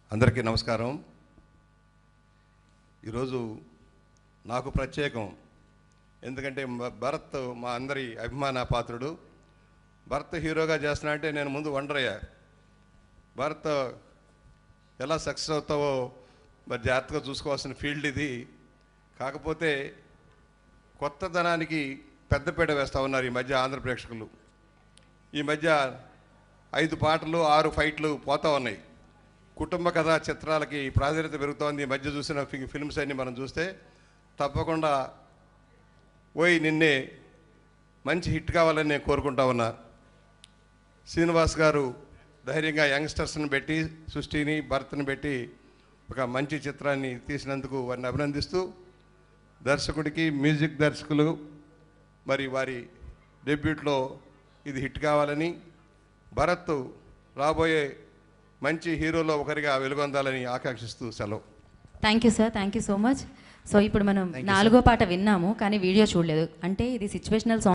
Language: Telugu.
అందరికీ నమస్కారం ఈరోజు నాకు ప్రత్యేకం ఎందుకంటే మ- భరత్ మా అందరి అభిమాన పాత్రుడు భరత్ హీరోగా చేస్తున్నా అంటే నేను ముందు వండర్ అయ్యా భరత్ ఎలా సక్సెస్ అవుతావో మరి జాగ్రత్తగా చూసుకోవాల్సిన ఫీల్డ్ ఇది కాకపోతే కొత్తదనానికి పెద్దపీట వేస్తూ ఉన్నారు ఈ మధ్య ఆంధ్ర ప్రేక్షకులు ఈ మధ్య ఐదు పాటలు ఆరు ఫైట్లు పోతా ఉన్నాయి కుటుంబ కథా చిత్రాలకి ప్రాధాన్యత పెరుగుతోంది ఈ మధ్య చూసిన ఫి- ఫిల్మ్స్ అన్ని మనం చూస్తే తప్పకుండా ఓయ్ నిన్నే మంచి హిట్ కావాలని నేను కోరుకుంటా ఉన్నా శ్రీనివాస్ గారు ధైర్యంగా యంగ్స్టర్స్ని పెట్టి సృష్టిని భరత్ని పెట్టి ఒక మంచి చిత్రాన్ని తీసినందుకు వారిని అభినందిస్తూ దర్శకుడికి మ్యూజిక్ దర్శకులు మరి వారి డెబ్యూట్లో ఇది హిట్ కావాలని భరత్ రాబోయే మంచి హీరోలో ఒకరిగా వెలుగొందాలని ఆకాంక్షిస్తూ సెలవు thank you sir thank you so much so ఇప్పుడు మనం నాలుగో పాట విన్నాము కానీ వీడియో చూడలేదు అంటే ఇది సిచ్యువేషనల్ సాంగ్